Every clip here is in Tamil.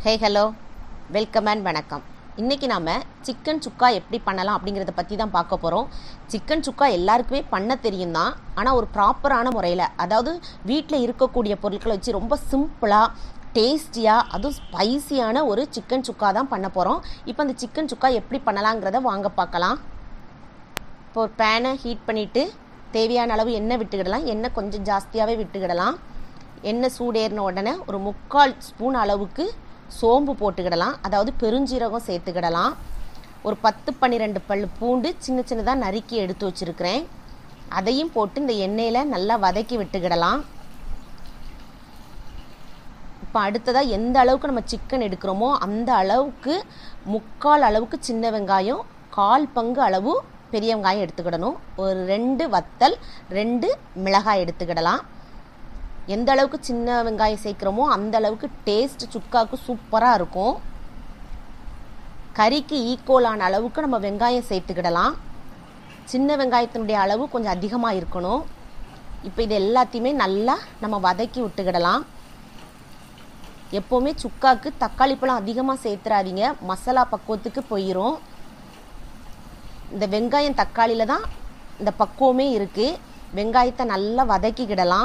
ஹே ஹலோ வெல்கம் அண்ட் வணக்கம் இன்றைக்கி நாம் சிக்கன் சுக்கா எப்படி பண்ணலாம் அப்படிங்கிறத பற்றி தான் பார்க்க போகிறோம் சிக்கன் சுக்கா எல்லாருக்குமே பண்ண தெரியும் தான் ஆனால் ஒரு ப்ராப்பரான முறையில் அதாவது வீட்டில் இருக்கக்கூடிய பொருட்களை வச்சு ரொம்ப சிம்பிளாக டேஸ்டியாக அதுவும் ஸ்பைசியான ஒரு சிக்கன் சுக்கா தான் பண்ண போகிறோம் இப்போ அந்த சிக்கன் சுக்கா எப்படி பண்ணலாங்கிறத வாங்க பார்க்கலாம் இப்போ ஒரு பேனை ஹீட் பண்ணிவிட்டு தேவையான அளவு எண்ணெய் விட்டுக்கிடலாம் எண்ணெய் கொஞ்சம் ஜாஸ்தியாகவே விட்டுக்கிடலாம் எண்ணெய் சூடேறின உடனே ஒரு முக்கால் ஸ்பூன் அளவுக்கு சோம்பு போட்டுக்கிடலாம் அதாவது பெருஞ்சீரகம் சேர்த்துக்கிடலாம் ஒரு பத்து பன்னிரெண்டு பல் பூண்டு சின்ன சின்னதாக நறுக்கி எடுத்து வச்சுருக்கிறேன் அதையும் போட்டு இந்த எண்ணெயில் நல்லா வதக்கி விட்டுக்கிடலாம் இப்போ அடுத்ததாக எந்த அளவுக்கு நம்ம சிக்கன் எடுக்கிறோமோ அந்த அளவுக்கு முக்கால் அளவுக்கு சின்ன வெங்காயம் கால் பங்கு அளவு பெரிய வெங்காயம் எடுத்துக்கிடணும் ஒரு ரெண்டு வத்தல் ரெண்டு மிளகாய் எடுத்துக்கிடலாம் எந்த அளவுக்கு சின்ன வெங்காயம் சேர்க்குறோமோ அந்த அளவுக்கு டேஸ்ட் சுக்காவுக்கு சூப்பராக இருக்கும் கறிக்கு ஈக்குவலான அளவுக்கு நம்ம வெங்காயம் சேர்த்துக்கிடலாம் சின்ன வெங்காயத்தினுடைய அளவு கொஞ்சம் அதிகமாக இருக்கணும் இப்போ இது எல்லாத்தையுமே நல்லா நம்ம வதக்கி விட்டுக்கிடலாம் எப்போவுமே சுக்காவுக்கு தக்காளி பழம் அதிகமாக சேர்த்துறாதீங்க மசாலா பக்குவத்துக்கு போயிடும் இந்த வெங்காயம் தக்காளியில் தான் இந்த பக்குவமே இருக்குது வெங்காயத்தை நல்லா வதக்கிக்கிடலாம்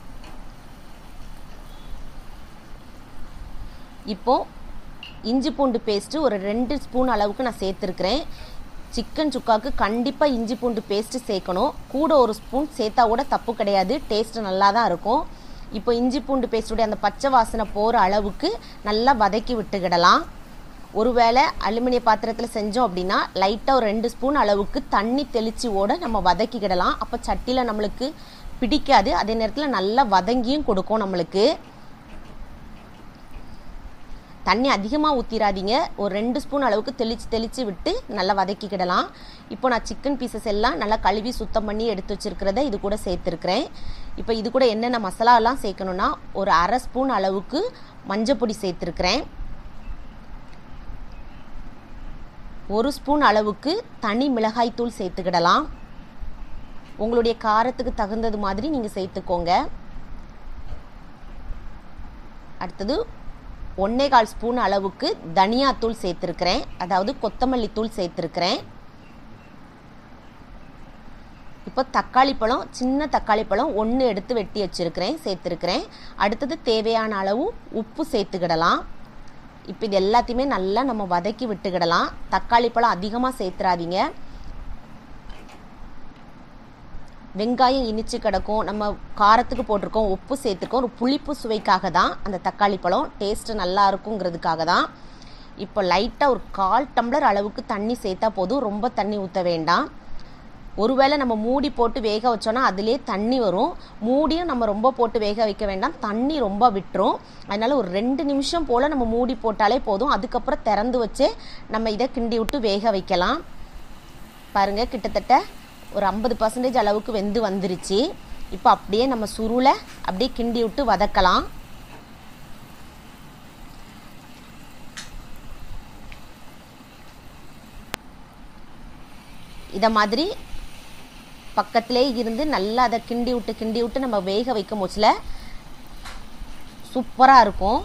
இப்போது இஞ்சி பூண்டு பேஸ்ட்டு ஒரு ரெண்டு ஸ்பூன் அளவுக்கு நான் சேர்த்துருக்குறேன் சிக்கன் சுக்காவுக்கு கண்டிப்பாக இஞ்சி பூண்டு பேஸ்ட்டு சேர்க்கணும் கூட ஒரு ஸ்பூன் சேர்த்தா கூட தப்பு கிடையாது டேஸ்ட்டு நல்லா தான் இருக்கும் இப்போ இஞ்சி பூண்டு பேஸ்ட்டுடைய அந்த பச்சை வாசனை போகிற அளவுக்கு நல்லா வதக்கி விட்டுக்கிடலாம் ஒருவேளை அலுமினிய பாத்திரத்தில் செஞ்சோம் அப்படின்னா லைட்டாக ஒரு ரெண்டு ஸ்பூன் அளவுக்கு தண்ணி தெளித்து ஓட நம்ம வதக்கிக்கிடலாம் அப்போ சட்டியில் நம்மளுக்கு பிடிக்காது அதே நேரத்தில் நல்லா வதங்கியும் கொடுக்கும் நம்மளுக்கு தண்ணி அதிகமாக ஊற்றிடாதீங்க ஒரு ரெண்டு ஸ்பூன் அளவுக்கு தெளித்து தெளித்து விட்டு நல்லா வதக்கிக்கிடலாம் இப்போ நான் சிக்கன் பீசஸ் எல்லாம் நல்லா கழுவி சுத்தம் பண்ணி எடுத்து வச்சுருக்கிறத இது கூட சேர்த்துருக்குறேன் இப்போ இது கூட என்னென்ன மசாலாலாம் சேர்க்கணுன்னா ஒரு அரை ஸ்பூன் அளவுக்கு மஞ்சப்பொடி சேர்த்துருக்குறேன் ஒரு ஸ்பூன் அளவுக்கு தனி மிளகாய் தூள் சேர்த்துக்கிடலாம் உங்களுடைய காரத்துக்கு தகுந்தது மாதிரி நீங்கள் சேர்த்துக்கோங்க அடுத்தது ஒன்னே கால் ஸ்பூன் அளவுக்கு தனியாத்தூள் சேர்த்துருக்கிறேன் அதாவது கொத்தமல்லி தூள் சேர்த்துருக்கிறேன் இப்போ தக்காளி பழம் சின்ன தக்காளி பழம் ஒன்று எடுத்து வெட்டி வச்சுருக்கிறேன் சேர்த்துருக்கிறேன் அடுத்தது தேவையான அளவு உப்பு சேர்த்துக்கிடலாம் இப்போ இது எல்லாத்தையுமே நல்லா நம்ம வதக்கி விட்டுக்கிடலாம் தக்காளி பழம் அதிகமாக சேர்த்துறாதீங்க வெங்காயம் இனிச்சு கிடக்கும் நம்ம காரத்துக்கு போட்டிருக்கோம் உப்பு சேர்த்துருக்கோம் ஒரு புளிப்பு சுவைக்காக தான் அந்த தக்காளி பழம் டேஸ்ட்டு நல்லா இருக்குங்கிறதுக்காக தான் இப்போ லைட்டாக ஒரு கால் டம்ளர் அளவுக்கு தண்ணி சேர்த்தா போதும் ரொம்ப தண்ணி ஊற்ற வேண்டாம் ஒருவேளை நம்ம மூடி போட்டு வேக வச்சோன்னா அதிலே தண்ணி வரும் மூடியும் நம்ம ரொம்ப போட்டு வேக வைக்க வேண்டாம் தண்ணி ரொம்ப விட்டுரும் அதனால் ஒரு ரெண்டு நிமிஷம் போல் நம்ம மூடி போட்டாலே போதும் அதுக்கப்புறம் திறந்து வச்சே நம்ம இதை கிண்டி விட்டு வேக வைக்கலாம் பாருங்கள் கிட்டத்தட்ட ஒரு ஐம்பது பர்சன்டேஜ் அளவுக்கு வெந்து வந்துருச்சு இப்போ அப்படியே நம்ம சுருளை அப்படியே கிண்டி விட்டு வதக்கலாம் இதை மாதிரி பக்கத்திலே இருந்து நல்லா அதை கிண்டி விட்டு கிண்டி விட்டு நம்ம வேக வைக்கும் போச்சில் சூப்பராக இருக்கும்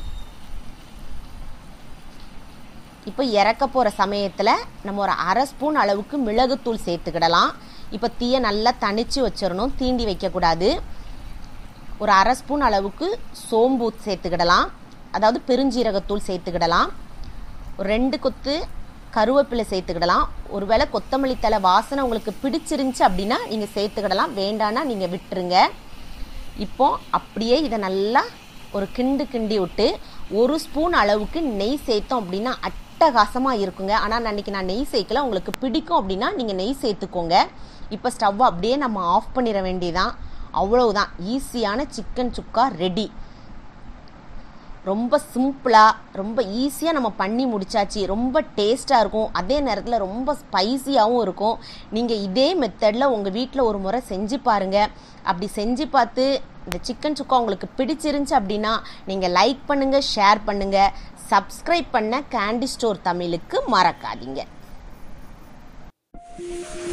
இப்போ இறக்க போகிற சமயத்தில் நம்ம ஒரு அரை ஸ்பூன் அளவுக்கு மிளகுத்தூள் சேர்த்துக்கிடலாம் இப்போ தீயை நல்லா தணித்து வச்சிடணும் தீண்டி வைக்கக்கூடாது ஒரு அரை ஸ்பூன் அளவுக்கு சோம்பு சேர்த்துக்கிடலாம் அதாவது பெருஞ்சீரகத்தூள் சேர்த்துக்கிடலாம் ஒரு ரெண்டு கொத்து கருவேப்பிலை சேர்த்துக்கிடலாம் ஒருவேளை கொத்தமல்லி தலை வாசனை உங்களுக்கு பிடிச்சிருந்துச்சு அப்படின்னா நீங்கள் சேர்த்துக்கிடலாம் வேண்டான்னா நீங்கள் விட்டுருங்க இப்போ அப்படியே இதை நல்லா ஒரு கிண்டு கிண்டி விட்டு ஒரு ஸ்பூன் அளவுக்கு நெய் சேர்த்தோம் அப்படின்னா அட்டகாசமாக இருக்குங்க ஆனால் நான் அன்றைக்கி நான் நெய் சேர்க்கல உங்களுக்கு பிடிக்கும் அப்படின்னா நீங்கள் நெய் சேர்த்துக்கோங்க இப்போ ஸ்டவ்வை அப்படியே நம்ம ஆஃப் பண்ணிட வேண்டியதான் அவ்வளவுதான் ஈஸியான சிக்கன் சுக்கா ரெடி ரொம்ப சிம்பிளாக ரொம்ப ஈஸியாக நம்ம பண்ணி முடிச்சாச்சு ரொம்ப டேஸ்ட்டாக இருக்கும் அதே நேரத்தில் ரொம்ப ஸ்பைசியாகவும் இருக்கும் நீங்கள் இதே மெத்தடில் உங்கள் வீட்டில் ஒரு முறை செஞ்சு பாருங்கள் அப்படி செஞ்சு பார்த்து இந்த சிக்கன் சுக்கா உங்களுக்கு பிடிச்சிருந்துச்சு அப்படின்னா நீங்கள் லைக் பண்ணுங்கள் ஷேர் பண்ணுங்கள் சப்ஸ்கிரைப் பண்ண கேண்டி ஸ்டோர் தமிழுக்கு மறக்காதீங்க